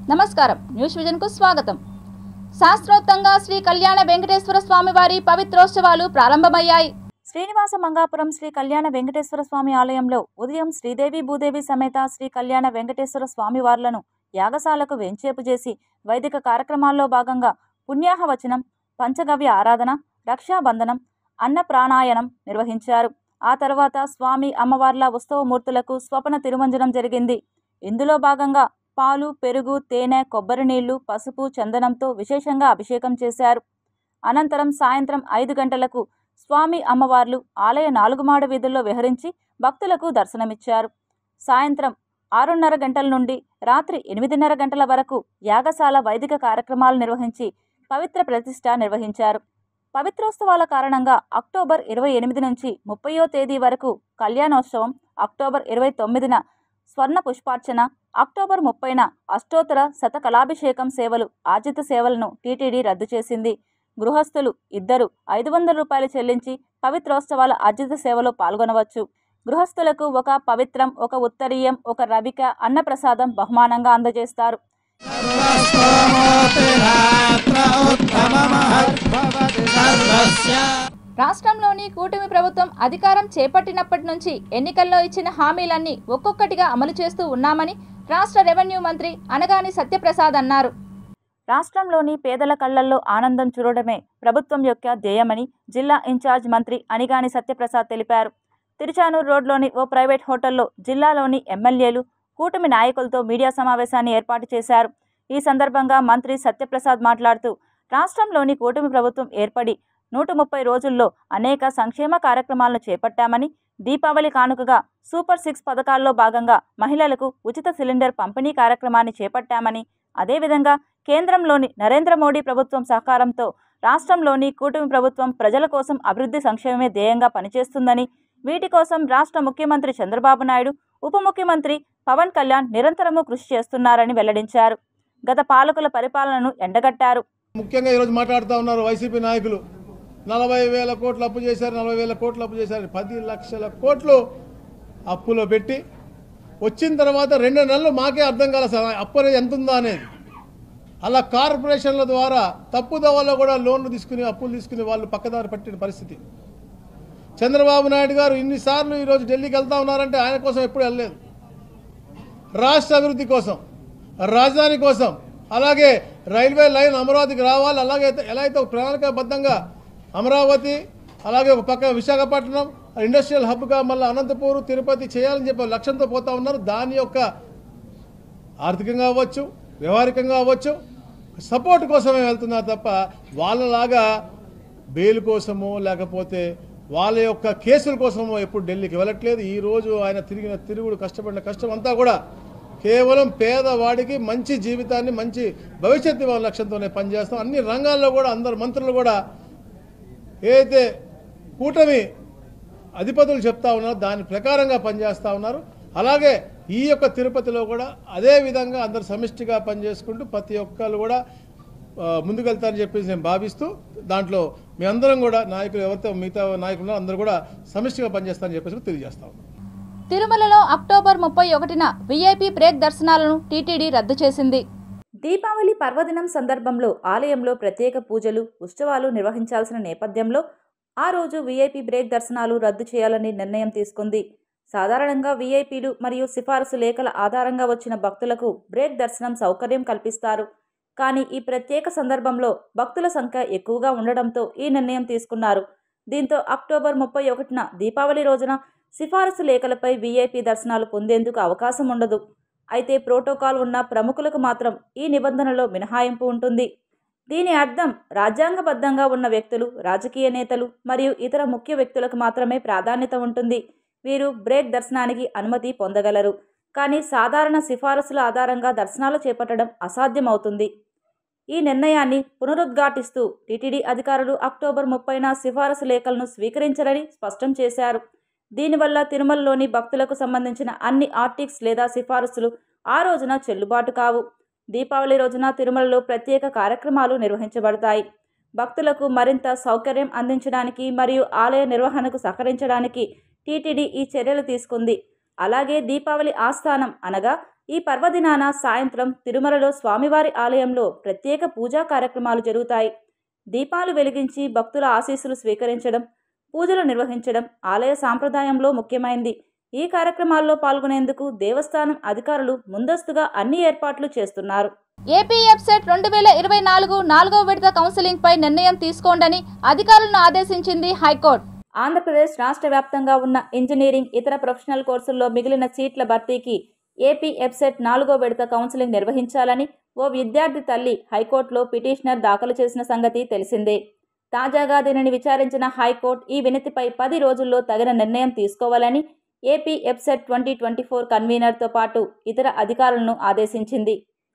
నమస్కారం news vision కు స్వాగతం శాస్త్రోక్తంగా శ్రీ కళ్యాణ వెంకటేశ్వర స్వామి వారి పవిత్రోత్సవాలు ప్రారంభమయ్యాయి శ్రీనివాస మంగాపురం శ్రీ కళ్యాణ వెంకటేశ్వర స్వామి ఆలయంలో ఉదయం శ్రీదేవి భూదేవి సమేత శ్రీ కళ్యాణ వెంకటేశ్వర స్వామి వార్లను యాగశాలకు వెంచేపు చేసి వైదిక కార్యక్రమాల్లో భాగంగా పుణ్యాహవచనం పంచగవ్య ఆరాధన రక్షాబంధనం అన్న ప్రాణాయనం నిర్వహించారు ఆ తర్వాత స్వామి అమ్మవార్ల ఉత్సవమూర్తులకు స్వపన తిరుమంజనం జరిగింది ఇందులో భాగంగా పాలు పెరుగు తేనె కొబ్బరి నీళ్లు పసుపు చందనంతో విశేషంగా అభిషేకం చేశారు అనంతరం సాయంత్రం ఐదు గంటలకు స్వామి అమ్మవార్లు ఆలయ నాలుగుమాడ వీధుల్లో విహరించి భక్తులకు దర్శనమిచ్చారు సాయంత్రం ఆరున్నర గంటల నుండి రాత్రి ఎనిమిదిన్నర గంటల వరకు యాగశాల వైదిక కార్యక్రమాలు నిర్వహించి పవిత్ర ప్రతిష్ట నిర్వహించారు పవిత్రోత్సవాల కారణంగా అక్టోబర్ ఇరవై ఎనిమిది నుంచి ముప్పయో తేదీ వరకు కళ్యాణోత్సవం అక్టోబర్ ఇరవై తొమ్మిదిన స్వర్ణ పుష్పార్చన అక్టోబర్ ముప్పైన అష్టోత్తర శతకళాభిషేకం సేవలు ఆజిత సేవలను టీటీడీ రద్దు చేసింది గృహస్థులు ఇద్దరు ఐదు వందల రూపాయలు చెల్లించి పవిత్రోత్సవాల అర్జిత సేవలో పాల్గొనవచ్చు గృహస్థులకు ఒక పవిత్రం ఒక ఉత్తరీయం ఒక రవిక అన్నప్రసాదం బహుమానంగా అందజేస్తారు రాష్ట్రంలోని కూటమి ప్రభుత్వం అధికారం చేపట్టినప్పటి నుంచి ఎన్నికల్లో ఇచ్చిన హామీలన్నీ ఒక్కొక్కటిగా అమలు చేస్తూ ఉన్నామని రాష్ట్ర రెవెన్యూ మంత్రి అనగాని సత్యప్రసాద్ అన్నారు రాష్ట్రంలోని పేదల కళ్లల్లో ఆనందం చూడడమే ప్రభుత్వం యొక్క ధ్యేయమని జిల్లా ఇన్ఛార్జ్ మంత్రి అనిగాని సత్యప్రసాద్ తెలిపారు తిరుచానూరు రోడ్లోని ఓ ప్రైవేట్ హోటల్లో జిల్లాలోని ఎమ్మెల్యేలు కూటమి నాయకులతో మీడియా సమావేశాన్ని ఏర్పాటు చేశారు ఈ సందర్భంగా మంత్రి సత్యప్రసాద్ మాట్లాడుతూ రాష్ట్రంలోని కూటమి ప్రభుత్వం ఏర్పడి నూట ముప్పై రోజుల్లో అనేక సంక్షేమ కార్యక్రమాలను చేపట్టామని దీపావళి కానుకగా సూపర్ సిక్స్ పథకాల్లో భాగంగా మహిళలకు ఉచిత సిలిండర్ పంపిణీ కార్యక్రమాన్ని చేపట్టామని అదేవిధంగా కేంద్రంలోని నరేంద్ర మోడీ ప్రభుత్వం సహకారంతో రాష్ట్రంలోని కూటమి ప్రభుత్వం ప్రజల కోసం అభివృద్ధి సంక్షేమమే ధ్యేయంగా పనిచేస్తుందని వీటి కోసం రాష్ట్ర ముఖ్యమంత్రి చంద్రబాబు నాయుడు ఉప ముఖ్యమంత్రి పవన్ కళ్యాణ్ నిరంతరము కృషి చేస్తున్నారని వెల్లడించారు గత పాలకుల పరిపాలనను ఎండగట్టారు ముఖ్యంగా ఈరోజు మాట్లాడుతూ ఉన్నారు వైసీపీ నాయకులు నలభై వేల కోట్లు అప్పు చేశారు నలభై వేల కోట్లు అప్పు చేశారు పది లక్షల కోట్లు అప్పులో పెట్టి వచ్చిన తర్వాత రెండు నెలలు మాకే అర్థం కాలే సార్ అప్పు అనేది ఎంత ఉందా అనేది అలా కార్పొరేషన్ల ద్వారా తప్పుదోవలో కూడా లోన్లు తీసుకుని అప్పులు తీసుకుని వాళ్ళు పక్కదారి పట్టిన పరిస్థితి చంద్రబాబు నాయుడు గారు ఇన్నిసార్లు ఈరోజు ఢిల్లీకి వెళ్తా ఉన్నారంటే ఆయన కోసం ఎప్పుడు వెళ్ళలేదు రాష్ట్ర అభివృద్ధి కోసం రాజధాని కోసం అలాగే రైల్వే లైన్ అమరావతికి రావాలి అలాగే అయితే- ఎలా అయితే ఒక ప్రణాళికాబద్ధంగా అమరావతి అలాగే ఒక పక్క విశాఖపట్నం ఇండస్ట్రియల్ హబ్గా మళ్ళీ అనంతపూర్ తిరుపతి చేయాలని చెప్పి లక్ష్యంతో పోతా ఉన్నారు దాని యొక్క ఆర్థికంగా అవ్వచ్చు వ్యవహారికంగా అవ్వచ్చు సపోర్ట్ కోసమే వెళ్తున్నారు తప్ప వాళ్ళలాగా బెయిల్ కోసమో లేకపోతే వాళ్ళ యొక్క కేసుల కోసమో ఎప్పుడు ఢిల్లీకి వెళ్ళట్లేదు ఈ రోజు ఆయన తిరిగిన తిరుగుడు కష్టపడిన కష్టం అంతా కూడా కేవలం పేదవాడికి మంచి జీవితాన్ని మంచి భవిష్యత్తు ఇవ్వాల లక్ష్యంతోనే పనిచేస్తాం అన్ని రంగాల్లో కూడా అందరు మంత్రులు కూడా ఏదైతే కూటమి అధిపతులు చెప్తా ఉన్నారో దాని ప్రకారంగా పనిచేస్తూ ఉన్నారు అలాగే ఈ యొక్క తిరుపతిలో కూడా అదే విధంగా అందరు సమిష్టిగా పనిచేసుకుంటూ ప్రతి ఒక్కరు కూడా ఆ, ముందుకెళ్తారని చెప్పేసి నేను భావిస్తూ దాంట్లో మీ అందరం కూడా నాయకులు ఎవరితో మిగతా నాయకులు ఉన్నారో అందరూ కూడా సమిష్టిగా పనిచేస్తారని చెప్పేసి కూడా తెలియజేస్తా ఉన్నాం తిరుమలలో అక్టోబర్ ముప్పై ఒకటిన వీఐపీ బ్రేక్ దర్శనాలను టీటీడీ రద్దు చేసింది దీపావళి పర్వదినం సందర్భంలో ఆలయంలో ప్రత్యేక పూజలు ఉత్సవాలు నిర్వహించాల్సిన నేపథ్యంలో ఆ రోజు వీఐపీ బ్రేక్ దర్శనాలు రద్దు చేయాలని నిర్ణయం తీసుకుంది సాధారణంగా వీఐపీలు మరియు సిఫారసు లేఖల ఆధారంగా వచ్చిన భక్తులకు బ్రేక్ దర్శనం సౌకర్యం కల్పిస్తారు కానీ ఈ ప్రత్యేక సందర్భంలో భక్తుల సంఖ్య ఎక్కువగా ఉండడంతో ఈ నిర్ణయం తీసుకున్నారు దీంతో అక్టోబర్ ముప్పై ఒకటిన దీపావళి రోజున సిఫారసు లేఖలపై వీఐపీ దర్శనాలు పొందేందుకు అవకాశం ఉండదు అయితే ప్రోటోకాల్ ఉన్న ప్రముఖులకు మాత్రం ఈ నిబంధనలో మినహాయింపు ఉంటుంది దీని అర్థం రాజ్యాంగబద్ధంగా ఉన్న వ్యక్తులు రాజకీయ నేతలు మరియు ఇతర ముఖ్య వ్యక్తులకు మాత్రమే ప్రాధాన్యత ఉంటుంది వీరు బ్రేక్ దర్శనానికి అనుమతి పొందగలరు కానీ సాధారణ సిఫారసుల ఆధారంగా దర్శనాలు చేపట్టడం అసాధ్యమవుతుంది ఈ నిర్ణయాన్ని పునరుద్ఘాటిస్తూ టీటీడీ అధికారులు అక్టోబర్ ముప్పైన సిఫారసు లేఖలను స్వీకరించరని స్పష్టం చేశారు దీనివల్ల తిరుమలలోని భక్తులకు సంబంధించిన అన్ని ఆర్టిక్స్ లేదా సిఫారసులు ఆ రోజున చెల్లుబాటు కావు దీపావళి రోజున తిరుమలలో ప్రత్యేక కార్యక్రమాలు నిర్వహించబడతాయి భక్తులకు మరింత సౌకర్యం అందించడానికి మరియు ఆలయ నిర్వహణకు సహకరించడానికి టీటీడీ ఈ చర్యలు తీసుకుంది అలాగే దీపావళి ఆస్థానం అనగా ఈ పర్వదినాన సాయంత్రం తిరుమలలో స్వామివారి ఆలయంలో ప్రత్యేక పూజా కార్యక్రమాలు జరుగుతాయి దీపాలు వెలిగించి భక్తుల ఆశీస్సులు స్వీకరించడం పూజలు నిర్వహించడం ఆలయ సాంప్రదాయంలో ముఖ్యమైంది ఈ కార్యక్రమాల్లో పాల్గొనేందుకు దేవస్థానం అధికారులు ముందస్తుగా అన్ని ఏర్పాట్లు చేస్తున్నారు ఏపీ ఎఫ్సెట్ రెండు వేల ఇరవై నాలుగు నాలుగో విడత కౌన్సిలింగ్ పై నిర్ణయం తీసుకోండని అధికారులను ఆదేశించింది హైకోర్టు ఆంధ్రప్రదేశ్ రాష్ట్ర వ్యాప్తంగా ఉన్న ఇంజనీరింగ్ ఇతర ప్రొఫెషనల్ కోర్సుల్లో మిగిలిన సీట్ల భర్తీకి ఏపీ ఎఫ్సెట్ నాలుగో విడత కౌన్సిలింగ్ నిర్వహించాలని ఓ విద్యార్థి తల్లి హైకోర్టులో పిటిషనర్ దాఖలు చేసిన సంగతి తెలిసిందే తాజాగా దీనిని విచారించిన హైకోర్టు ఈ వినతిపై పది రోజుల్లో తగిన నిర్ణయం తీసుకోవాలని AP EAPCET twenty twenty four కన్వీనర్తో పాటు ఇతర అధికారులను ఆదేశించింది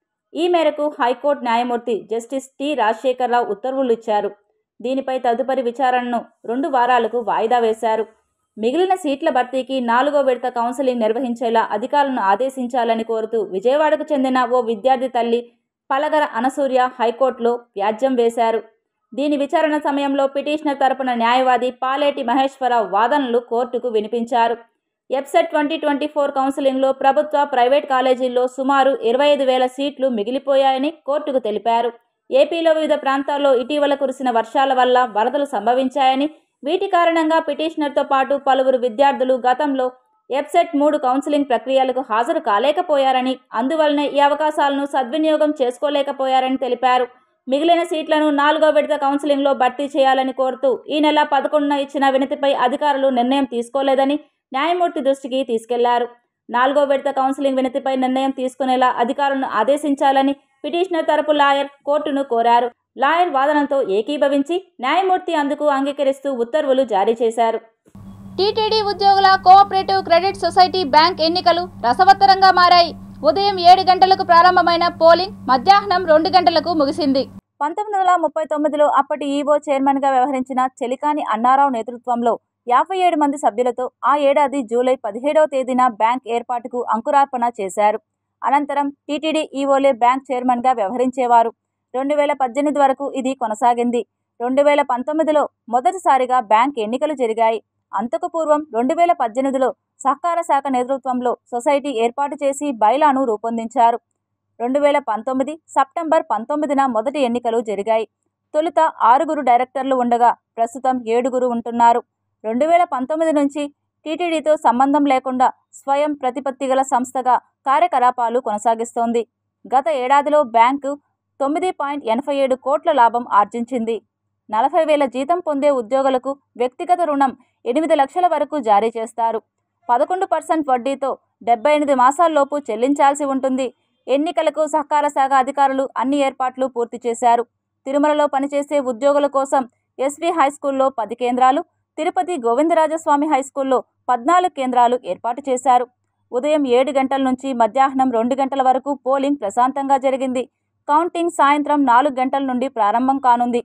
ఈ మేరకు హైకోర్టు న్యాయమూర్తి జస్టిస్ టి రాజశేఖరరావు ఉత్తర్వులు ఇచ్చారు దీనిపై తదుపరి విచారణను రెండు వారాలకు వాయిదా వేశారు మిగిలిన సీట్ల భర్తీకి నాలుగో విడత కౌన్సిలింగ్ నిర్వహించేలా అధికారులను ఆదేశించాలని కోరుతూ విజయవాడకు చెందిన ఓ విద్యార్థి తల్లి పలగర అనసూర్య హైకోర్టులో వ్యాజ్యం వేశారు దీని విచారణ సమయంలో పిటిషనర్ తరపున న్యాయవాది పాలేటి మహేశ్వరరావు వాదనలు కోర్టుకు వినిపించారు ఎఫ్సెట్ ట్వంటీ ట్వంటీ ఫోర్ కౌన్సిలింగ్లో ప్రభుత్వ ప్రైవేట్ కాలేజీల్లో సుమారు ఇరవై ఐదు వేల సీట్లు మిగిలిపోయాయని కోర్టుకు తెలిపారు ఏపీలో వివిధ ప్రాంతాల్లో ఇటీవల కురిసిన వర్షాల వల్ల వరదలు సంభవించాయని వీటి కారణంగా పిటిషనర్తో పాటు పలువురు విద్యార్థులు గతంలో ఎఫ్సెట్ మూడు కౌన్సిలింగ్ ప్రక్రియలకు హాజరు కాలేకపోయారని అందువల్లనే ఈ అవకాశాలను సద్వినియోగం చేసుకోలేకపోయారని తెలిపారు మిగిలిన సీట్లను నాలుగో విడత కౌన్సిలింగ్లో భర్తీ చేయాలని కోరుతూ ఈ నెల పదకొండున ఇచ్చిన వినతిపై అధికారులు నిర్ణయం తీసుకోలేదని న్యాయమూర్తి దృష్టికి తీసుకెళ్లారు నాలుగో విడత కౌన్సిలింగ్ వినతిపై నిర్ణయం తీసుకునేలా అధికారులను ఆదేశించాలని పిటిషనర్ తరపు లాయర్ కోర్టును కోరారు లాయర్ వాదనతో ఏకీభవించి న్యాయమూర్తి అందుకు అంగీకరిస్తూ ఉత్తర్వులు జారీ చేశారు టీటీడీ ఉద్యోగుల కోఆపరేటివ్ క్రెడిట్ సొసైటీ బ్యాంక్ ఎన్నికలు రసవత్తరంగా మారాయి ఉదయం ఏడు గంటలకు ప్రారంభమైన పోలింగ్ మధ్యాహ్నం రెండు గంటలకు ముగిసింది పంతొమ్మిది వందల ముప్పై తొమ్మిదిలో అప్పటి ఈవో చైర్మన్గా వ్యవహరించిన చెలికాని అన్నారావు నేతృత్వంలో యాభై ఏడు మంది సభ్యులతో ఆ ఏడాది జూలై పదిహేడవ తేదీన బ్యాంక్ ఏర్పాటుకు అంకురార్పణ చేశారు అనంతరం టీటీడీ ఈవోలే బ్యాంక్ చైర్మన్గా వ్యవహరించేవారు రెండు వేల పద్దెనిమిది వరకు ఇది కొనసాగింది రెండు వేల పంతొమ్మిదిలో మొదటిసారిగా బ్యాంక్ ఎన్నికలు జరిగాయి అంతకు పూర్వం రెండు వేల పద్దెనిమిదిలో సహకార శాఖ నేతృత్వంలో సొసైటీ ఏర్పాటు చేసి బైలాను రూపొందించారు రెండు వేల పంతొమ్మిది సెప్టెంబర్ పంతొమ్మిదిన మొదటి ఎన్నికలు జరిగాయి తొలుత ఆరుగురు డైరెక్టర్లు ఉండగా ప్రస్తుతం ఏడుగురు ఉంటున్నారు రెండు వేల పంతొమ్మిది నుంచి టీటీడీతో సంబంధం లేకుండా స్వయం ప్రతిపత్తి గల సంస్థగా కార్యకలాపాలు కొనసాగిస్తోంది గత ఏడాదిలో బ్యాంకు తొమ్మిది పాయింట్ ఎనభై ఏడు కోట్ల లాభం ఆర్జించింది నలభై వేల జీతం పొందే ఉద్యోగులకు వ్యక్తిగత రుణం ఎనిమిది లక్షల వరకు జారీ చేస్తారు పదకొండు పర్సెంట్ వడ్డీతో డెబ్బై ఎనిమిది మాసాల్లోపు చెల్లించాల్సి ఉంటుంది ఎన్నికలకు సహకార శాఖ అధికారులు అన్ని ఏర్పాట్లు పూర్తి చేశారు తిరుమలలో పనిచేసే ఉద్యోగుల కోసం ఎస్వి హైస్కూల్లో పది కేంద్రాలు తిరుపతి గోవిందరాజస్వామి హైస్కూల్లో పద్నాలుగు కేంద్రాలు ఏర్పాటు చేశారు ఉదయం ఏడు గంటల నుంచి మధ్యాహ్నం రెండు గంటల వరకు పోలింగ్ ప్రశాంతంగా జరిగింది కౌంటింగ్ సాయంత్రం నాలుగు గంటల నుండి ప్రారంభం కానుంది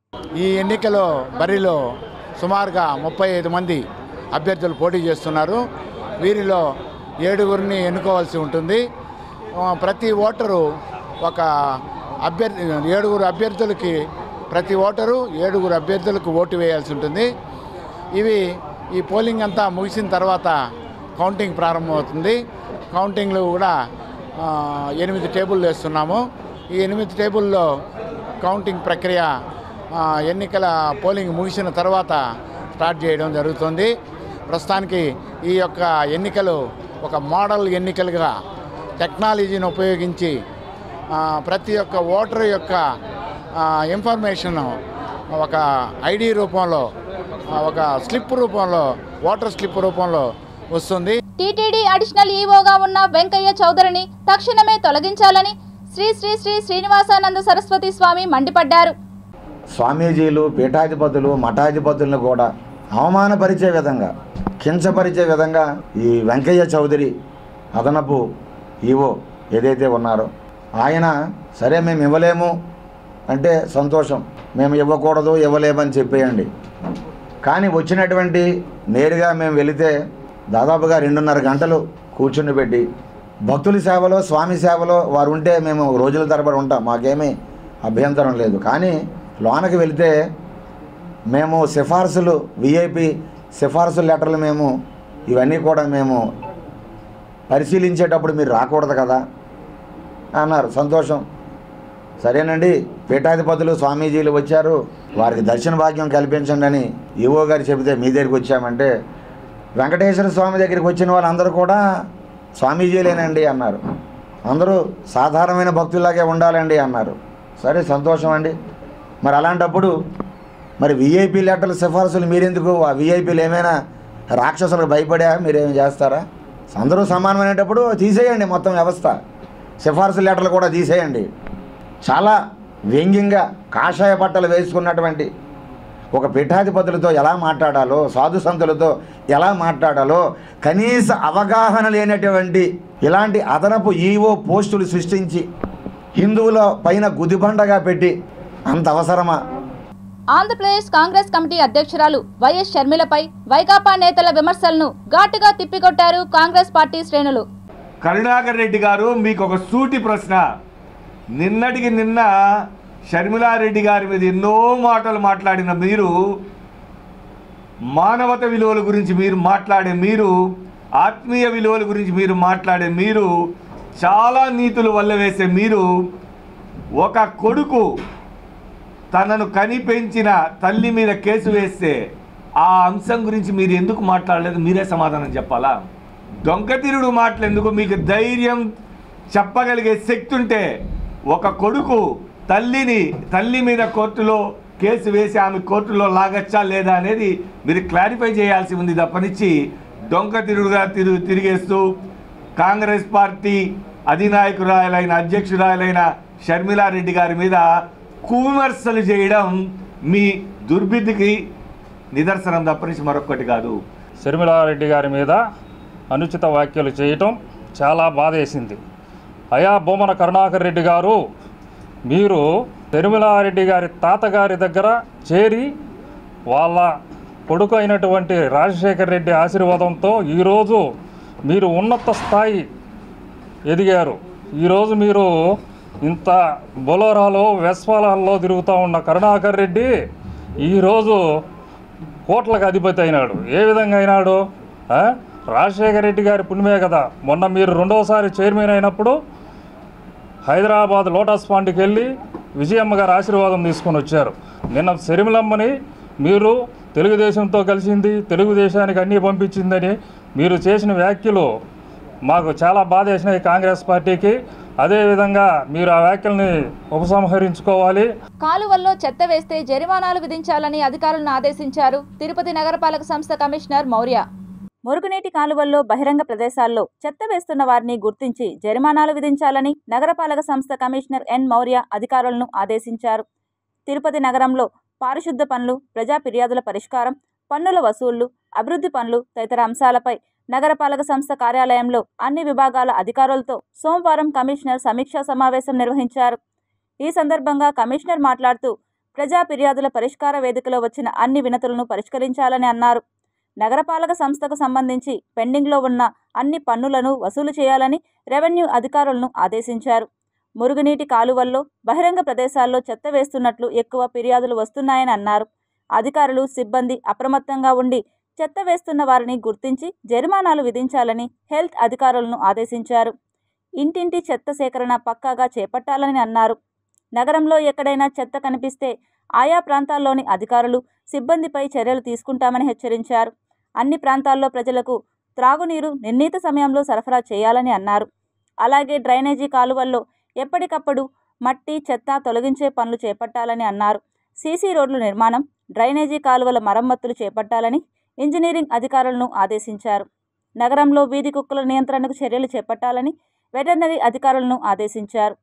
ఈ ఎన్నికలో బరిలో సుమారుగా ముప్పై ఐదు మంది అభ్యర్థులు పోటీ చేస్తున్నారు వీరిలో ఏడుగురిని ఎన్నుకోవాల్సి ఉంటుంది ఆ, ప్రతి ఓటరు ఒక అభ్యర్థి ఏడుగురు అభ్యర్థులకి ప్రతి ఓటరు ఏడుగురు అభ్యర్థులకు ఓటు వేయాల్సి ఉంటుంది ఇవి ఈ పోలింగ్ అంతా ముగిసిన తర్వాత కౌంటింగ్ ప్రారంభమవుతుంది కౌంటింగ్లో కూడా ఆ, ఎనిమిది టేబుల్ వేస్తున్నాము ఈ ఎనిమిది టేబుల్లో కౌంటింగ్ ప్రక్రియ ఆ, ఎన్నికల పోలింగ్ ముగిసిన తర్వాత స్టార్ట్ చేయడం జరుగుతుంది ప్రస్తుతానికి ఈ యొక్క ఎన్నికలు ఒక మోడల్ ఎన్నికలుగా టెక్నాలజీని ఉపయోగించి ఆ, ప్రతి ఒక్క ఓటర్ యొక్క ఆ, ఇన్ఫర్మేషన్ ఒక ఐడి రూపంలో ఆ, ఒక స్లిప్ రూపంలో ఓటర్ స్లిప్ రూపంలో వస్తుంది టీటీడీ అడిషనల్ ఈవోగా ఉన్న వెంకయ్య చౌదరిని తక్షణమే తొలగించాలని శ్రీ శ్రీ శ్రీ శ్రీనివాసానంద సరస్వతి స్వామి మండిపడ్డారు స్వామీజీలు పీఠాధిపతులు మఠాధిపతులను కూడా అవమానపరిచే విధంగా కించపరిచే విధంగా ఈ వెంకయ్య చౌదరి అదనపు ఈవో ఏదైతే ఉన్నారో ఆయన సరే మేము ఇవ్వలేము అంటే సంతోషం మేము ఇవ్వకూడదు ఇవ్వలేమని చెప్పేయండి కానీ వచ్చినటువంటి నేరుగా మేము వెళితే దాదాపుగా రెండున్నర గంటలు కూర్చుని పెట్టి భక్తుల సేవలో స్వామి సేవలో వారు ఉంటే మేము రోజుల తరబడి ఉంటాం మాకేమీ అభ్యంతరం లేదు కానీ లోనకి వెళితే మేము సిఫార్సులు విఐపి సిఫార్సు లెటర్లు మేము ఇవన్నీ కూడా మేము పరిశీలించేటప్పుడు మీరు రాకూడదు కదా అన్నారు సంతోషం సరేనండి పీఠాధిపతులు స్వామీజీలు వచ్చారు వారికి దర్శన భాగ్యం కల్పించండి అని ఈవో గారు చెబితే మీ దగ్గరికి వచ్చామంటే వెంకటేశ్వర స్వామి దగ్గరికి వచ్చిన వాళ్ళందరూ కూడా స్వామీజీలేనండి అన్నారు అందరూ సాధారణమైన భక్తుల్లాగే ఉండాలండి అన్నారు సరే సంతోషం అండి మరి అలాంటప్పుడు మరి విఐపి లెటర్ల సిఫార్సులు మీరెందుకు ఆ విఐపీలు ఏమైనా రాక్షసులకు భయపడా మీరేం చేస్తారా అందరూ సమానమైనప్పుడు తీసేయండి మొత్తం వ్యవస్థ సిఫార్సు లెటర్లు కూడా తీసేయండి చాలా వ్యంగ్యంగా కాషాయ బట్టలు వేసుకున్నటువంటి ఒక పీఠాధిపతులతో ఎలా మాట్లాడాలో సాధు సంతులతో ఎలా మాట్లాడాలో కనీస అవగాహన లేనటువంటి ఇలాంటి అదనపు ఈవో పోస్టులు సృష్టించి హిందువుల పైన గుదిబండగా పెట్టి అంత అవసరమా ఆంధ్రప్రదేశ్ కాంగ్రెస్ కమిటీ అధ్యక్షురాలు వైఎస్ షర్మిలపై వైకాపా నేతల విమర్శలను ఘాటుగా తిప్పికొట్టారు కాంగ్రెస్ పార్టీ శ్రేణులు కరుణాకర్ రెడ్డి గారు మీకు ఒక సూటి ప్రశ్న నిన్నటికి నిన్న షర్మిలారెడ్డి గారి మీద ఎన్నో మాటలు మాట్లాడిన మీరు మానవత విలువల గురించి మీరు మాట్లాడే మీరు ఆత్మీయ విలువల గురించి మీరు మాట్లాడే మీరు చాలా నీతులు వల్ల వేసే మీరు ఒక కొడుకు తనను కని పెంచిన తల్లి మీద కేసు వేస్తే ఆ అంశం గురించి మీరు ఎందుకు మాట్లాడలేదు మీరే సమాధానం చెప్పాలా దొంగతిరుడు మాటలు ఎందుకు మీకు ధైర్యం చెప్పగలిగే శక్తి ఉంటే ఒక కొడుకు తల్లిని తల్లి మీద కోర్టులో కేసు వేసి ఆమె కోర్టులో లాగచ్చా లేదా అనేది మీరు క్లారిఫై చేయాల్సి ఉంది తప్పనిచ్చి దొంగ తిరుగుగా తిరుగు తిరిగేస్తూ కాంగ్రెస్ పార్టీ అధినాయకురాలైన అధ్యక్షురాలైన షర్మిలారెడ్డి గారి మీద కువిమర్శలు చేయడం మీ దుర్బుద్ధికి నిదర్శనం తప్పనిచ్చి మరొకటి కాదు శర్మిలారెడ్డి గారి మీద అనుచిత వ్యాఖ్యలు చేయటం చాలా బాధేసింది అయా బొమ్మన కరుణాకర్ రెడ్డి గారు మీరు శర్మిలారెడ్డి గారి తాతగారి దగ్గర చేరి వాళ్ళ కొడుకు అయినటువంటి రాజశేఖర్ రెడ్డి ఆశీర్వాదంతో ఈరోజు మీరు ఉన్నత స్థాయి ఎదిగారు ఈరోజు మీరు ఇంత బొలోరాలో వెస్వాలలో తిరుగుతూ ఉన్న కరుణాకర్ రెడ్డి ఈరోజు కోట్లకు అధిపతి అయినాడు ఏ విధంగా అయినాడు ఆ? రాజశేఖర రెడ్డి గారి పుణ్యమే కదా మొన్న మీరు రెండవసారి చైర్మన్ అయినప్పుడు హైదరాబాద్ లోటస్ పాండ్కి వెళ్ళి విజయమ్మ గారి ఆశీర్వాదం తీసుకొని వచ్చారు నిన్న శరిమిలమ్మని మీరు తెలుగుదేశంతో కలిసింది తెలుగుదేశానికి అన్నీ పంపించిందని మీరు చేసిన వ్యాఖ్యలు మాకు చాలా బాధ వేసినాయి కాంగ్రెస్ పార్టీకి అదేవిధంగా మీరు ఆ వ్యాఖ్యల్ని ఉపసంహరించుకోవాలి కాలువల్లో చెత్త వేస్తే జరిమానాలు విధించాలని అధికారులను ఆదేశించారు తిరుపతి నగరపాలక సంస్థ కమిషనర్ మౌర్య మురుగునీటి కాలువల్లో బహిరంగ ప్రదేశాల్లో చెత్త వేస్తున్న వారిని గుర్తించి జరిమానాలు విధించాలని నగరపాలక సంస్థ కమిషనర్ ఎన్ మౌర్య అధికారులను ఆదేశించారు తిరుపతి నగరంలో పారిశుద్ధ పనులు ప్రజా ఫిర్యాదుల పరిష్కారం పన్నుల వసూళ్లు అభివృద్ధి పనులు తదితర అంశాలపై నగరపాలక సంస్థ కార్యాలయంలో అన్ని విభాగాల అధికారులతో సోమవారం కమిషనర్ సమీక్షా సమావేశం నిర్వహించారు ఈ సందర్భంగా కమిషనర్ మాట్లాడుతూ ప్రజా ఫిర్యాదుల పరిష్కార వేదికలో వచ్చిన అన్ని వినతులను పరిష్కరించాలని అన్నారు నగరపాలక సంస్థకు సంబంధించి పెండింగ్లో ఉన్న అన్ని పన్నులను వసూలు చేయాలని రెవెన్యూ అధికారులను ఆదేశించారు మురుగునీటి కాలువల్లో బహిరంగ ప్రదేశాల్లో చెత్త వేస్తున్నట్లు ఎక్కువ ఫిర్యాదులు వస్తున్నాయని అన్నారు అధికారులు సిబ్బంది అప్రమత్తంగా ఉండి చెత్త వేస్తున్న వారిని గుర్తించి జరిమానాలు విధించాలని హెల్త్ అధికారులను ఆదేశించారు ఇంటింటి చెత్త సేకరణ పక్కాగా చేపట్టాలని అన్నారు నగరంలో ఎక్కడైనా చెత్త కనిపిస్తే ఆయా ప్రాంతాల్లోని అధికారులు సిబ్బందిపై చర్యలు తీసుకుంటామని హెచ్చరించారు అన్ని ప్రాంతాల్లో ప్రజలకు త్రాగునీరు నిర్ణీత సమయంలో సరఫరా చేయాలని అన్నారు అలాగే డ్రైనేజీ కాలువల్లో ఎప్పటికప్పుడు మట్టి చెత్త తొలగించే పనులు చేపట్టాలని అన్నారు సీసీ రోడ్ల నిర్మాణం డ్రైనేజీ కాలువల మరమ్మతులు చేపట్టాలని ఇంజనీరింగ్ అధికారులను ఆదేశించారు నగరంలో వీధి కుక్కల నియంత్రణకు చర్యలు చేపట్టాలని వెటర్నరీ అధికారులను ఆదేశించారు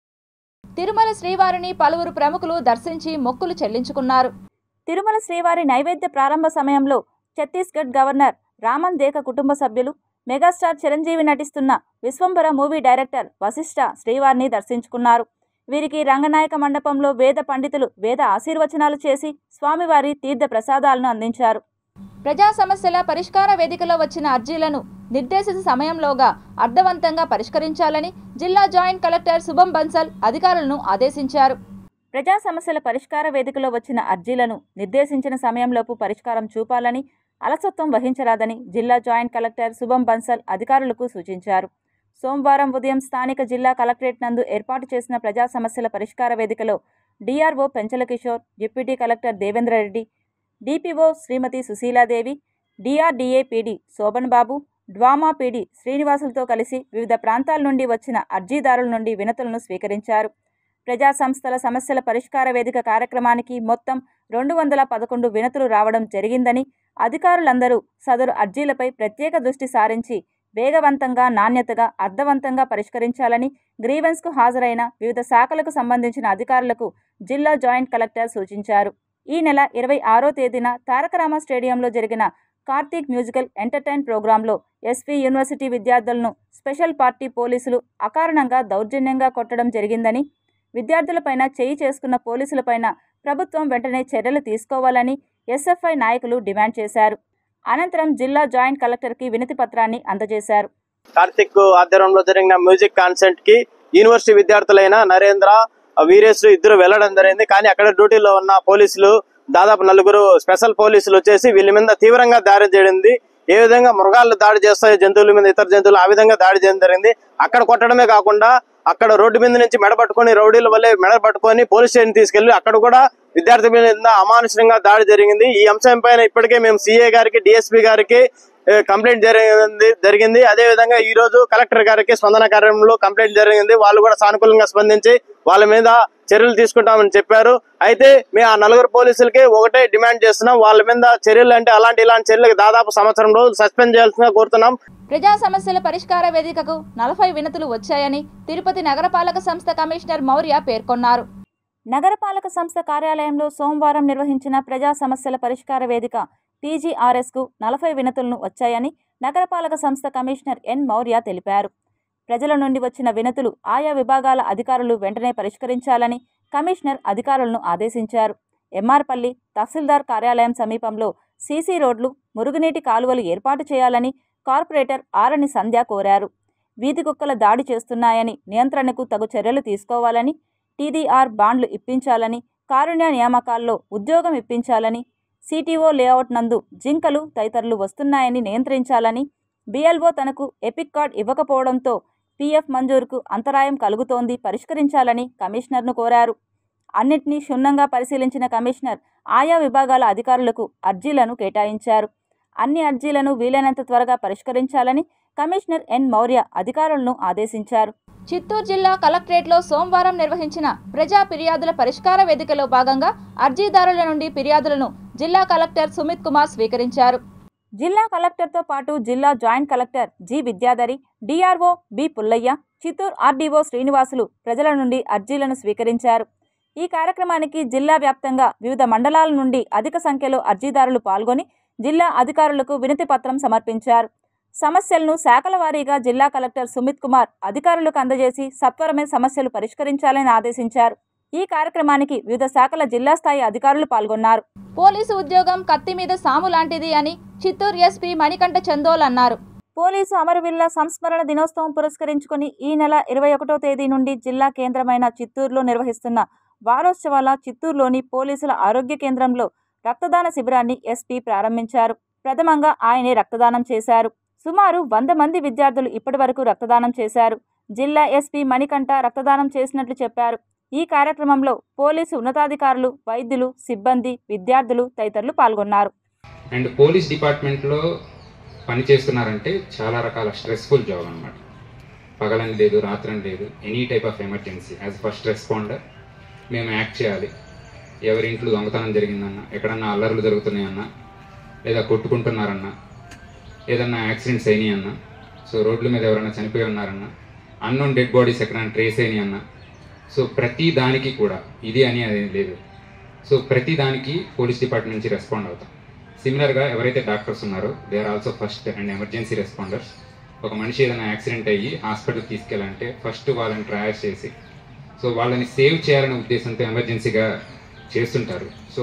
తిరుమల శ్రీవారిని పలువురు ప్రముఖులు దర్శించి మొక్కులు చెల్లించుకున్నారు తిరుమల శ్రీవారి నైవేద్య ప్రారంభ సమయంలో ఛత్తీస్గఢ్ గవర్నర్ రామన్ దేక కుటుంబ సభ్యులు మెగాస్టార్ చిరంజీవి నటిస్తున్న విశ్వంభర మూవీ డైరెక్టర్ వశిష్ఠ శ్రీవారిని దర్శించుకున్నారు వీరికి రంగనాయక మండపంలో వేద పండితులు వేద ఆశీర్వచనాలు చేసి స్వామివారి తీర్థ ప్రసాదాలను అందించారు ప్రజా సమస్యల పరిష్కార వేదికలో వచ్చిన అర్జీలను నిర్దేశిత సమయంలోగా అర్థవంతంగా పరిష్కరించాలని జిల్లా జాయింట్ కలెక్టర్ శుభం బన్సల్ అధికారులను ఆదేశించారు ప్రజా సమస్యల పరిష్కార వేదికలో వచ్చిన అర్జీలను నిర్దేశించిన సమయంలోపు పరిష్కారం చూపాలని అలసత్వం వహించరాదని జిల్లా జాయింట్ కలెక్టర్ శుభం బన్సల్ అధికారులకు సూచించారు సోమవారం ఉదయం స్థానిక జిల్లా కలెక్టరేట్ నందు ఏర్పాటు చేసిన ప్రజా సమస్యల పరిష్కార వేదికలో DRO Penchala Kishore deputy collector Devendra Reddy DPO Shrimati Sushila Devi DRDA PD Shobhan Babu DWAMA PD శ్రీనివాసులతో కలిసి వివిధ ప్రాంతాల నుండి వచ్చిన అర్జీదారుల నుండి వినతులను స్వీకరించారు ప్రజా సంస్థల సమస్యల పరిష్కార వేదిక కార్యక్రమానికి మొత్తం రెండు వందల పదకొండు వినతులు రావడం జరిగిందని అధికారులందరూ సదరు అర్జీలపై ప్రత్యేక దృష్టి సారించి వేగవంతంగా నాణ్యతగా అర్థవంతంగా పరిష్కరించాలని గ్రీవెన్స్కు హాజరైన వివిధ శాఖలకు సంబంధించిన అధికారులకు జిల్లా జాయింట్ కలెక్టర్ సూచించారు ఈ నెల ఇరవై ఆరో తేదీన తారకరామ స్టేడియంలో జరిగిన కార్తీక్ మ్యూజికల్ ఎంటర్టైన్ ప్రోగ్రాంలో ఎస్వి యూనివర్సిటీ విద్యార్థులను స్పెషల్ పార్టీ పోలీసులు అకారణంగా దౌర్జన్యంగా కొట్టడం జరిగిందని విద్యార్థులపైన చేయి చేసుకున్న పోలీసులపైన ప్రభుత్వం వెంటనే చర్యలు తీసుకోవాలని ఎస్ఎఫ్ఐ నాయకులు డిమాండ్ చేశారు అనంతరం జిల్లా జాయింట్ కలెక్టర్కి వినతి పత్రాన్ని అందజేశారు కార్తిక్ ఆధ్వర్యంలో జరిగిన మ్యూజిక్ కాన్సర్ట్ కి యూనివర్సిటీ విద్యార్థులైన నరేంద్ర వీరేష్ ఇద్దరు వెళ్లడం జరిగింది కానీ అక్కడ డ్యూటీలో ఉన్న పోలీసులు దాదాపు నలుగురు స్పెషల్ పోలీసులు వచ్చేసి వీళ్ళ మీద తీవ్రంగా దాడి చేయడింది ఏ విధంగా మృగాలు దాడి చేస్తాయి జంతువుల మీద ఇతర జంతువులు ఆ విధంగా దాడి చేయడం జరిగింది అక్కడ కొట్టడమే కాకుండా అక్కడ రోడ్డు మీద నుంచి మెడ పట్టుకొని రౌడీల వల్లే మెడ పట్టుకొని పోలీస్ స్టేషన్ తీసుకెళ్లి అక్కడ కూడా విద్యార్థి మీద అమానుషంగా దాడి జరిగింది ఈ అంశం పైన ఇప్పటికే మేము సిఏ గారికి డిఎస్పీ గారికి ఏ, కంప్లైంట్ జరిగింది జరిగింది అదే విధంగా ఈ రోజు కలెక్టర్ గారికి స్పందన కార్యక్రమంలో కంప్లైంట్ జరిగింది వాళ్ళు కూడా సానుకూలంగా స్పందించి వాళ్ళ మీద చర్యలు తీసుకుంటామని చెప్పారు అయితే మేము ఆ నలుగురు పోలీసులకి ఒకటే డిమాండ్ చేస్తున్నాం వాళ్ళ మీద చర్యలు అంటే అలాంటి ఇలాంటి చర్యలకు దాదాపు సంవత్సరం రోజులు సస్పెండ్ చేయాల్సిందిగా కోరుతున్నాం ప్రజా సమస్యల పరిష్కార వేదికకు నలభై వినతులు వచ్చాయని తిరుపతి నగరపాలక సంస్థ కమిషనర్ మౌర్య పేర్కొన్నారు నగరపాలక సంస్థ కార్యాలయంలో సోమవారం నిర్వహించిన ప్రజా సమస్యల పరిష్కార వేదిక పీజీఆర్ఎస్కు నలభై వినతులను వచ్చాయని నగరపాలక సంస్థ కమిషనర్ ఎన్ మౌర్య తెలిపారు ప్రజల నుండి వచ్చిన వినతులు ఆయా విభాగాల అధికారులు వెంటనే పరిష్కరించాలని కమిషనర్ అధికారులను ఆదేశించారు ఎంఆర్పల్లి తహసీల్దార్ కార్యాలయం సమీపంలో సీసీ రోడ్లు మురుగునీటి కాలువలు ఏర్పాటు చేయాలని కార్పొరేటర్ ఆరని సంధ్య కోరారు వీధి కుక్కల దాడి చేస్తున్నాయని నియంత్రణకు తగు చర్యలు తీసుకోవాలని టీడీఆర్ బాండ్లు ఇప్పించాలని కారుణ్య నియామకాల్లో ఉద్యోగం ఇప్పించాలని సిటీఓ లేఅవుట్ నందు జింకలు తదితరులు వస్తున్నాయని నియంత్రించాలని బిఎల్ఓ తనకు ఎపిక్ కార్డ్ ఇవ్వకపోవడంతో పీఎఫ్ మంజూరుకు అంతరాయం కలుగుతోంది పరిష్కరించాలని కమిషనర్ను కోరారు అన్నింటినీ క్షుణ్ణంగా పరిశీలించిన కమిషనర్ ఆయా విభాగాల అధికారులకు అర్జీలను కేటాయించారు అన్ని అర్జీలను వీలైనంత త్వరగా పరిష్కరించాలని కమిషనర్ ఎన్ మౌర్య అధికారులను ఆదేశించారు చిత్తూరు జిల్లా కలెక్టరేట్లో సోమవారం నిర్వహించిన ప్రజా ఫిర్యాదుల పరిష్కార వేదికలో భాగంగా అర్జీదారుల నుండి ఫిర్యాదులను జిల్లా కలెక్టర్ సుమిత్ కుమార్ స్వీకరించారు జిల్లా కలెక్టర్తో పాటు జిల్లా joint collector G Vidyadhari DRO B Pullaiah Chittoor RDO Srinivasulu ప్రజల నుండి అర్జీలను స్వీకరించారు ఈ కార్యక్రమానికి జిల్లా వ్యాప్తంగా వివిధ మండలాల నుండి అధిక సంఖ్యలో అర్జీదారులు పాల్గొని జిల్లా అధికారులకు వినతి పత్రం సమర్పించారు సమస్యలను శాఖల వారీగా జిల్లా కలెక్టర్ సుమిత్ కుమార్ అధికారులకు అందజేసి సత్వరమే సమస్యలు పరిష్కరించాలని ఆదేశించారు ఈ కార్యక్రమానికి వివిధ శాఖల జిల్లా స్థాయి అధికారులు పాల్గొన్నారు పోలీసు ఉద్యోగం కత్తి మీద సాము లాంటిది అని చిత్తూరు ఎస్పీ మణికంఠ చందోల్ అన్నారు పోలీసు అమరవీరుల సంస్మరణ దినోత్సవం పురస్కరించుకుని ఈ నెల ఇరవై ఒకటో తేదీ నుండి జిల్లా కేంద్రమైన చిత్తూరులో నిర్వహిస్తున్న వారోత్సవాల చిత్తూరులోని పోలీసుల ఆరోగ్య కేంద్రంలో రక్తదాన శిబిరాన్ని ఎస్పీ ప్రారంభించారు ప్రథమంగా ఆయనే రక్తదానం చేశారు సుమారు వంద మంది విద్యార్థులు ఇప్పటివరకు రక్తదానం చేశారు జిల్లా ఎస్పీ మణికంఠ రక్తదానం చేసినట్లు చెప్పారు ఈ కార్యక్రమంలో పోలీసు ఉన్నతాధికారులు వైద్యులు సిబ్బంది విద్యార్థులు తదితరులు పాల్గొన్నారు అండ్ పోలీస్ డిపార్ట్మెంట్లో పని చేస్తున్నారంటే చాలా రకాల స్ట్రెస్ఫుల్ జాబ్ అనమాట పగలని లేదు రాత్రని లేదు any type of emergency as first responder మేము యాక్ట్ చేయాలి ఎవరి ఇంట్లో దొంగతనం జరిగిందన్నా ఎక్కడన్నా అల్లర్లు జరుగుతున్నాయన్నా లేదా కొట్టుకుంటున్నారన్నా ఏదన్నా యాక్సిడెంట్స్ అయినాయి అన్నా సో రోడ్ల మీద ఎవరైనా చనిపోయి ఉన్నారన్నా అన్నోన్ డెడ్ బాడీస్ ఎక్కడైనా ట్రేస్ అయినాయి అన్నా సో ప్రతి దానికి కూడా ఇది అని అది లేదు సో ప్రతి దానికి పోలీస్ డిపార్ట్మెంట్ నుంచి రెస్పాండ్ అవుతాం సిమిలర్గా ఎవరైతే డాక్టర్స్ ఉన్నారో they are also first and emergency responders ఒక మనిషి ఏదైనా యాక్సిడెంట్ అయ్యి హాస్పిటల్కి తీసుకెళ్ళాలంటే ఫస్ట్ వాళ్ళని ట్రయల్ చేసి సో వాళ్ళని సేవ్ చేయాలనే ఉద్దేశంతో ఎమర్జెన్సీగా చేస్తుంటారు సో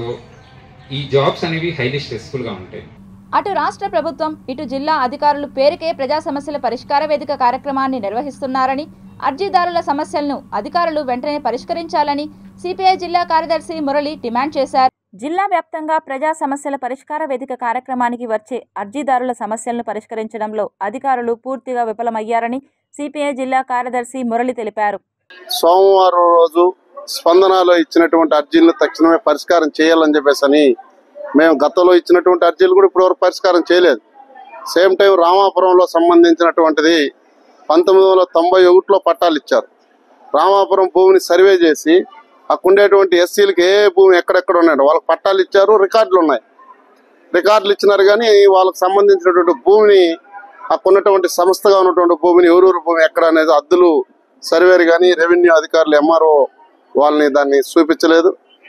ఈ జాబ్స్ అనేవి హైలీ స్ట్రెస్ఫుల్గా ఉంటాయి అటు రాష్ట్ర ప్రభుత్వం ఇటు జిల్లా అధికారులు పేరుకే ప్రజా సమస్యల పరిష్కార వేదిక కార్యక్రమాన్ని నిర్వహిస్తున్నారని అర్జీదారుల సమస్యలను అధికారులు వెంటనే పరిష్కరించాలని సిపిఐ జిల్లా కార్యదర్శి మురళి డిమాండ్ చేశారు జిల్లా వ్యాప్తంగా ప్రజా సమస్యల పరిష్కార వేదిక కార్యక్రమానికి వచ్చే అర్జీదారుల సమస్యలను పరిష్కరించడంలో అధికారులు పూర్తిగా విఫలమయ్యారని సిపిఐ జిల్లా కార్యదర్శి మురళి తెలిపారు సోమవారం రోజు స్పందనలో ఇచ్చినటువంటి అర్జీలను తక్షణమే పరిష్కారం చేయాలని చెప్పేసి అని మేము గతంలో ఇచ్చినటువంటి అర్జీలు కూడా ఇప్పటివరకు పరిష్కారం చేయలేదు సేమ్ టైం రామాపురంలో సంబంధించినటువంటిది పంతొమ్మిది వందల తొంభై ఒకటిలో పట్టాలు ఇచ్చారు రామాపురం భూమిని సర్వే చేసి అక్కడ ఉండేటువంటి ఎస్సీలకి ఏ భూమి ఎక్కడెక్కడ ఉన్నాయో వాళ్ళకి పట్టాలు ఇచ్చారు రికార్డులు ఉన్నాయి రికార్డులు ఇచ్చినారు కానీ వాళ్ళకి సంబంధించినటువంటి భూమిని అక్కడ ఉన్నటువంటి సంస్థగా ఉన్నటువంటి భూమిని ఎవరెవరు భూమి ఎక్కడ అనేది అద్దులు సర్వేర్ కానీ రెవెన్యూ అధికారులు ఎంఆర్ఓ వాళ్ళని దాన్ని చూపించలేదు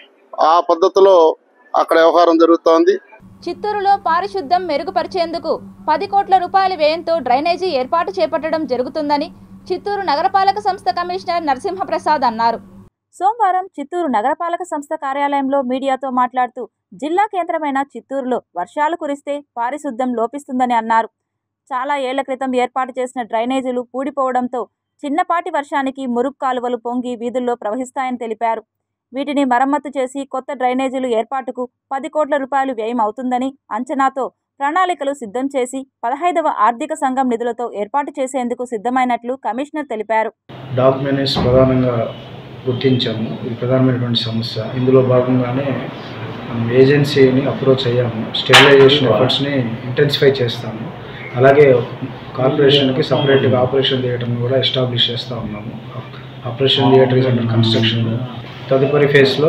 ఆ పద్ధతిలో అక్కడ వ్యవహారం జరుగుతోంది చిత్తూరులో పారిశుద్ధ్యం మెరుగుపరిచేందుకు పది కోట్ల రూపాయల వ్యయంతో డ్రైనేజీ ఏర్పాటు చేపట్టడం జరుగుతుందని చిత్తూరు నగరపాలక సంస్థ కమిషనర్ నరసింహప్రసాద్ అన్నారు సోమవారం చిత్తూరు నగరపాలక సంస్థ కార్యాలయంలో మీడియాతో మాట్లాడుతూ జిల్లా కేంద్రమైన చిత్తూరులో వర్షాలు కురిస్తే పారిశుద్ధ్యం లోపిస్తుందని అన్నారు చాలా ఏళ్ల క్రితం ఏర్పాటు చేసిన డ్రైనేజీలు పూడిపోవడంతో చిన్నపాటి వర్షానికి మురుగు కాలువలు పొంగి వీధుల్లో ప్రవహిస్తాయని తెలిపారు వీటిని మరమ్మతు చేసి కొత్త డ్రైనేజీలు ఏర్పాటుకు పది కోట్ల రూపాయలు వ్యయం అవుతుందని అంచనాతో ప్రణాళికలు సిద్ధం చేసి పదహైదవ ఆర్థిక సంఘం నిధులతో ఏర్పాటు చేసేందుకు సిద్ధమైనట్లు కమిషనర్ తెలిపారు డాగ్ మెనేజ్ ప్రధానంగా గుర్తించాము ఇది ప్రధానమైనటువంటి సమస్య ఇందులో భాగంగానే మనం ఏజెన్సీని అప్రోచ్ అయ్యాము స్టెరిలైజేషన్ ఎఫర్ట్స్ని ఇంటెన్సిఫై చేస్తాము అలాగే కార్పొరేషన్కి సపరేట్గా ఆపరేషన్ థియేటర్ కూడా ఎస్టాబ్లిష్ చేస్తూ ఉన్నాము operation theatre is under construction తదుపరి ఫేజ్లో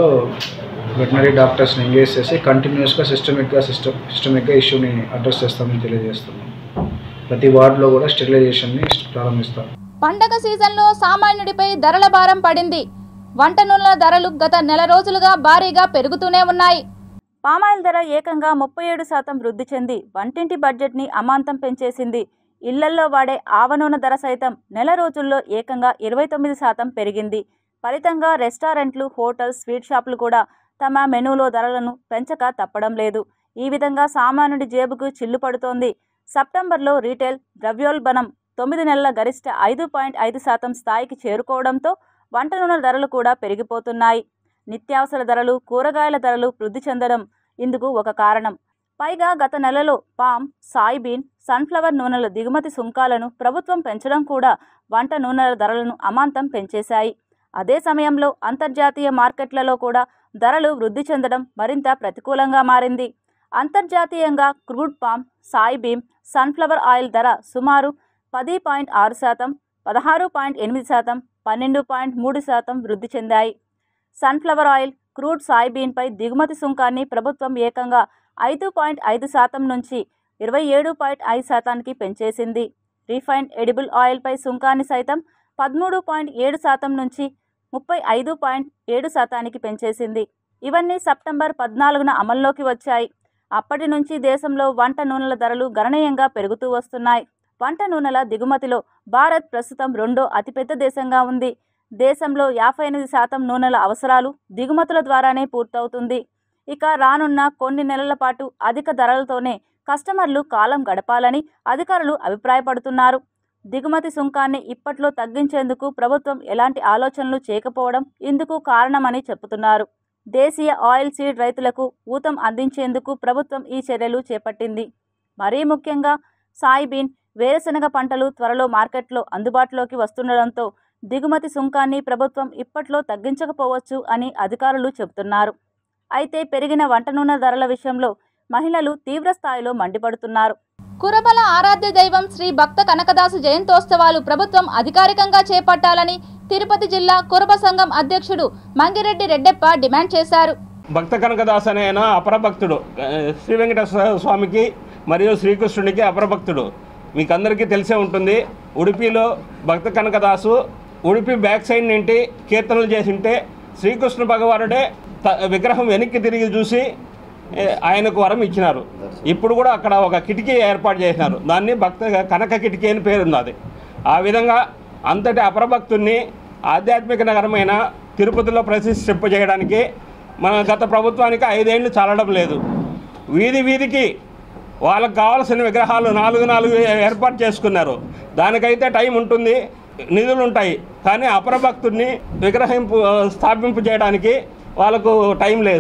వెటనరీ డాక్టర్స్ని ఎంగేజ్ చేసి కంటిన్యూస్గా సిస్టమిక్గా సిస్టమ్ సిస్టమిక్గా ఇష్యూని అడ్రస్ చేస్తామని తెలియజేస్తున్నాం ప్రతి వార్డులో కూడా స్టెరిలైజేషన్ని ప్రారంభిస్తాం పండగ సీజన్లో సామాన్యుడిపై ధరల భారం పడింది వంట నూనెల ధరలు గత నెల రోజులుగా భారీగా పెరుగుతూనే ఉన్నాయి పామాయిల్ ధర ఏకంగా ముప్పై ఏడు శాతం వృద్ధి చెంది వంటింటి బడ్జెట్ని అమాంతం పెంచేసింది ఇళ్లల్లో వాడే ఆవ నూనె ధర సైతం నెల రోజుల్లో ఏకంగా ఇరవై తొమ్మిది శాతం పెరిగింది ఫలితంగా రెస్టారెంట్లు హోటల్స్ స్వీట్ షాపులు కూడా తమ మెనూలో ధరలను పెంచక తప్పడం లేదు ఈ విధంగా సామాన్యుడి జేబుకు చిల్లు పడుతోంది సెప్టెంబర్లో రీటైల్ ద్రవ్యోల్బణం తొమ్మిది నెలల గరిష్ట ఐదు పాయింట్ ఐదు శాతం స్థాయికి చేరుకోవడంతో వంట నూనెల ధరలు కూడా పెరిగిపోతున్నాయి నిత్యావసర ధరలు కూరగాయల ధరలు వృద్ధి చెందడం ఇందుకు ఒక కారణం పైగా గత నెలలో పామ్ సాయిబీన్ సన్ఫ్లవర్ నూనెల దిగుమతి సుంకాలను ప్రభుత్వం పెంచడం కూడా వంట నూనెల ధరలను అమాంతం పెంచేశాయి అదే సమయంలో అంతర్జాతీయ మార్కెట్లలో కూడా ధరలు వృద్ధి చెందడం మరింత ప్రతికూలంగా మారింది అంతర్జాతీయంగా crude palm soybean sunflower oil ధర సుమారు పది పాయింట్ ఆరు శాతం పదహారు పాయింట్ ఎనిమిది శాతం పన్నెండు పాయింట్ మూడు శాతం వృద్ధి చెందాయి సన్ఫ్లవర్ ఆయిల్ క్రూడ్ సాయిబీన్పై దిగుమతి సుంకాన్ని ప్రభుత్వం ఏకంగా ఐదు పాయింట్ ఐదు శాతం నుంచి ఇరవై ఏడు పాయింట్ ఐదు శాతానికి పెంచేసింది రిఫైన్డ్ ఎడిబుల్ ఆయిల్పై సుంకాన్ని సైతం పదమూడు పాయింట్ ఏడు శాతం నుంచి ముప్పై ఐదు పాయింట్ ఏడు శాతానికి పెంచేసింది ఇవన్నీ సెప్టెంబర్ పద్నాలుగున అమల్లోకి వచ్చాయి అప్పటి నుంచి దేశంలో వంట నూనెల ధరలు గణనీయంగా పెరుగుతూ వస్తున్నాయి వంట నూనెల దిగుమతిలో భారత్ ప్రస్తుతం రెండో అతిపెద్ద దేశంగా ఉంది దేశంలో యాభై ఎనిమిది శాతం నూనెల అవసరాలు దిగుమతుల ద్వారానే పూర్తవుతుంది ఇక రానున్న కొన్ని నెలల పాటు అధిక ధరలతోనే కస్టమర్లు కాలం గడపాలని అధికారులు అభిప్రాయపడుతున్నారు దిగుమతి సుంకాన్ని ఇప్పట్లో తగ్గించేందుకు ప్రభుత్వం ఎలాంటి ఆలోచనలు చేయకపోవడం ఇందుకు కారణమని చెబుతున్నారు దేశీయ ఆయిల్ సీడ్ రైతులకు ఊతం అందించేందుకు ప్రభుత్వం ఈ చర్యలు చేపట్టింది మరీ ముఖ్యంగా సాయిబీన్ వేరుశనగ పంటలు త్వరలో మార్కెట్లో అందుబాటులోకి వస్తుండడంతో దిగుమతి సుంకాన్ని ప్రభుత్వం ఇప్పట్లో తగ్గించకపోవచ్చు అని అధికారులు చెబుతున్నారు అయితే పెరిగిన వంట నూనె ధరల విషయంలో మహిళలు తీవ్ర స్థాయిలో మండిపడుతున్నారు కురబల ఆరాధ్య దైవం శ్రీ భక్త కనకదాసు జయంతోత్సవాలు ప్రభుత్వం అధికారికంగా చేపట్టాలని తిరుపతి జిల్లా కురబ సంఘం అధ్యక్షుడు మంగిరెడ్డి రెడ్డెప్ప డిమాండ్ చేశారు భక్త కనకదాస్ అనే ఆయన అపరభక్తుడు ఆ, శ్రీ వెంకటేశ్వర స్వామికి మరియు శ్రీకృష్ణుడికి అపరభక్తుడు మీకు అందరికీ తెలిసే ఉంటుంది ఉడిపిలో భక్త కనకదాసు ఉడిపి బ్యాక్ సైడ్ నుండి కీర్తనలు చేసింటే శ్రీకృష్ణ భగవానుడే త- విగ్రహం వెనక్కి తిరిగి చూసి ఏ, ఆయనకు వరం ఇచ్చినారు ఇప్పుడు కూడా అక్కడ ఒక కిటికీ ఏర్పాటు చేసినారు దాన్ని భక్త కనక కిటికీ అని పేరున్నది ఆ విధంగా అంతటి అపరభక్తుణ్ణి ఆధ్యాత్మిక నగరమైన తిరుపతిలో ప్రతిష్ఠింప చేయడానికి మన గత ప్రభుత్వానికి ఐదేళ్లు చాలడం లేదు వీధి వీధికి వాళ్ళకి కావాల్సిన విగ్రహాలు నాలుగు నాలుగు ఏర్పాటు చేసుకున్నారు దానికైతే టైం ఉంటుంది నిధులు ఉంటాయి కానీ అపరభక్తుడిని విగ్రహింపు స్థాపింపు చేయడానికి వాళ్ళకు టైం లేదు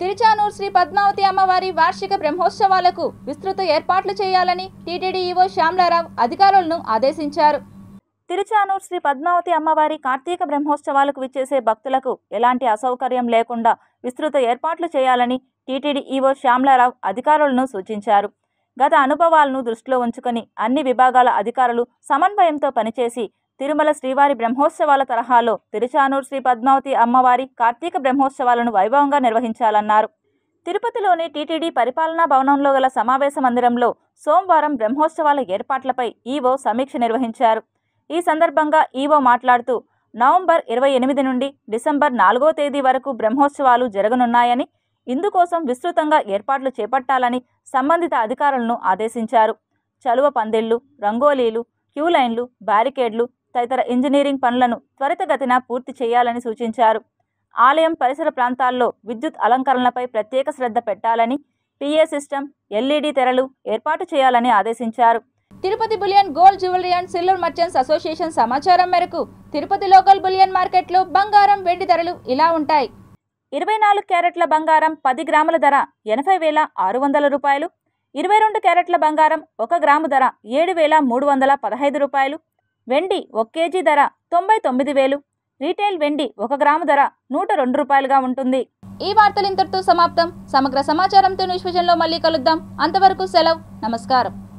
తిరుచానూరు శ్రీ పద్మావతి అమ్మవారి వార్షిక బ్రహ్మోత్సవాలకు విస్తృత ఏర్పాట్లు చేయాలని టీటీడీ ఈవో శ్యామలారావు అధికారులను ఆదేశించారు తిరుచానూరు శ్రీ పద్మావతి అమ్మవారి కార్తీక బ్రహ్మోత్సవాలకు విచ్చేసే భక్తులకు ఎలాంటి అసౌకర్యం లేకుండా విస్తృత ఏర్పాట్లు చేయాలని టీటీడీ ఈవో శ్యామలారావు అధికారులను సూచించారు గత అనుభవాలను దృష్టిలో ఉంచుకొని అన్ని విభాగాల అధికారులు సమన్వయంతో పనిచేసి తిరుమల శ్రీవారి బ్రహ్మోత్సవాల తరహాలో తిరుచానూరు శ్రీ పద్మావతి అమ్మవారి కార్తీక బ్రహ్మోత్సవాలను వైభవంగా నిర్వహించాలన్నారు తిరుపతిలోని టీటీడీ పరిపాలనా భవనంలో గల సమావేశ మందిరంలో సోమవారం బ్రహ్మోత్సవాల ఏర్పాట్లపై ఈవో సమీక్ష నిర్వహించారు ఈ సందర్భంగా ఈవో మాట్లాడుతూ నవంబర్ ఇరవై ఎనిమిది నుండి డిసెంబర్ నాలుగో తేదీ వరకు బ్రహ్మోత్సవాలు జరగనున్నాయని ఇందుకోసం విస్తృతంగా ఏర్పాట్లు చేపట్టాలని సంబంధిత అధికారులను ఆదేశించారు చలువ పందిళ్లు రంగోలీలు క్యూ లైన్లు బ్యారికేడ్లు తదితర ఇంజనీరింగ్ పనులను త్వరితగతిన పూర్తి చేయాలని సూచించారు ఆలయం పరిసర ప్రాంతాల్లో విద్యుత్ అలంకరణలపై ప్రత్యేక శ్రద్ధ పెట్టాలని పిఏ సిస్టమ్ ఎల్ఈడి తెరలు ఏర్పాటు చేయాలని ఆదేశించారు Tirupati bullion gold jewellery and silver merchants association సమాచారం మేరకు తిరుపతి లోకల్ బులియన్ మార్కెట్లో బంగారం వెండి ధరలు ఇలా ఉంటాయి ఇరవై నాలుగు క్యారెట్ల బంగారం పది గ్రాముల ధర ఎనభై వేల ఆరు వందల రూపాయలు ఇరవై రెండు క్యారెట్ల బంగారం ఒక గ్రాము ధర ఏడు వేల మూడు వందల పదహైదు రూపాయలు వెండి ఒక కేజీ ధర తొంభై తొమ్మిది వేలు రీటైల్ వెండి ఒక గ్రాము ధర నూట రెండు రూపాయలుగా ఉంటుంది ఈ వార్తలు ఇంతటితో సమాప్తం సమగ్ర సమాచారంతో న్యూస్ విజన్లో మళ్ళీ కలుద్దాం అంతవరకు సెలవు నమస్కారం